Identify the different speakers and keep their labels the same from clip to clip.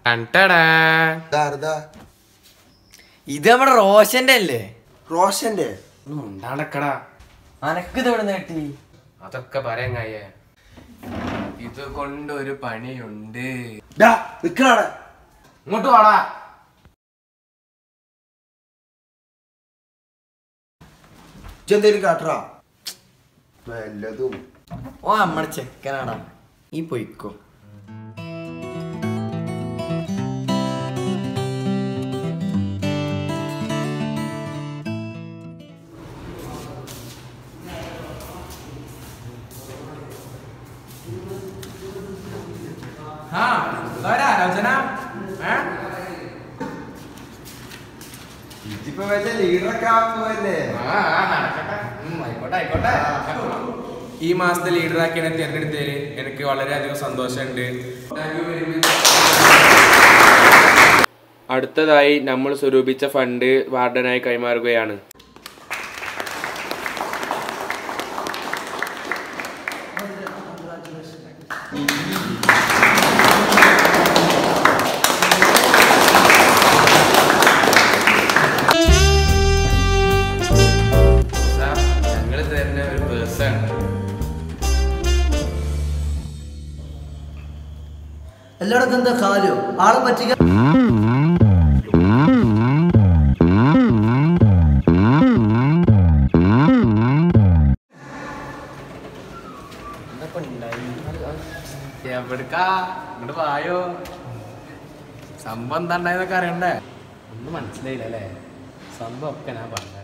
Speaker 1: ടൺടടാ.
Speaker 2: ഇതാരതാ
Speaker 3: ഇത് നമ്മുടെ റോഷന്റെ അല്ലേ
Speaker 2: റോഷന്റെ
Speaker 1: ഒന്ന് മുണ്ടാടക്കടാ
Speaker 3: അനക്കിത് എവിടെ നേട്ടി
Speaker 1: അതൊക്കെ പറയാങ്ങയ്യേ ഇത് കൊണ്ടൊരു പണിയുണ്ട്
Speaker 2: ഡാ നിക്കണാടെ
Speaker 1: ഇങ്ങോട്ട് വാടാ
Speaker 2: ഇജ്ജെന്തേലും കാട്ടറാ വല്ലതും
Speaker 3: ഓ നമ്മുടെ ചെക്കനാടാ ഈ പൊയ്ക്കോ
Speaker 1: ആ ആലോചന
Speaker 2: ഇതിപ്പോ വലിയ ലീഡറൊക്കെ ആവാൻ പോവല്ലേ
Speaker 1: ആയിക്കോട്ടെ ആയിക്കോട്ടെ ഈ മാസത്തെ ലീഡറാക്കി എന്നെ തിരഞ്ഞെടുത്തതിൽ എനിക്ക് വളരെയധികം സന്തോഷമുണ്ട് അടുത്തതായി നമ്മൾ സ്വരൂപിച്ച ഫണ്ട് വാർഡനായി കൈമാറുകയാണ് ഞങ്ങൾ തരുന്ന ഒരു പേഴ്സാണ്
Speaker 4: എല്ലായിടത്തും എന്താ കാലോ ആളെ പറ്റിക്കാൻ
Speaker 1: എവിടുക്കാ ഇങ്ങോട്ട് വായോ സംഭവം എന്താ ഉണ്ടായെന്നൊക്കെ അറിയണ്ടേ ഒന്നും മനസ്സിലായില്ല അല്ലേ സംഭവം ഒക്കെ ഞാൻ പറഞ്ഞത്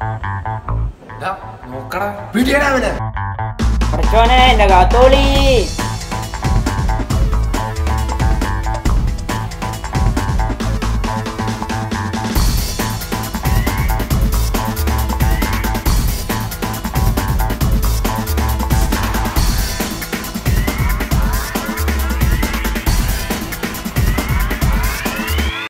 Speaker 2: പിടിയടാ അവനെ
Speaker 3: പഠിച്ചോനെ എന്റെ കാത്തോളി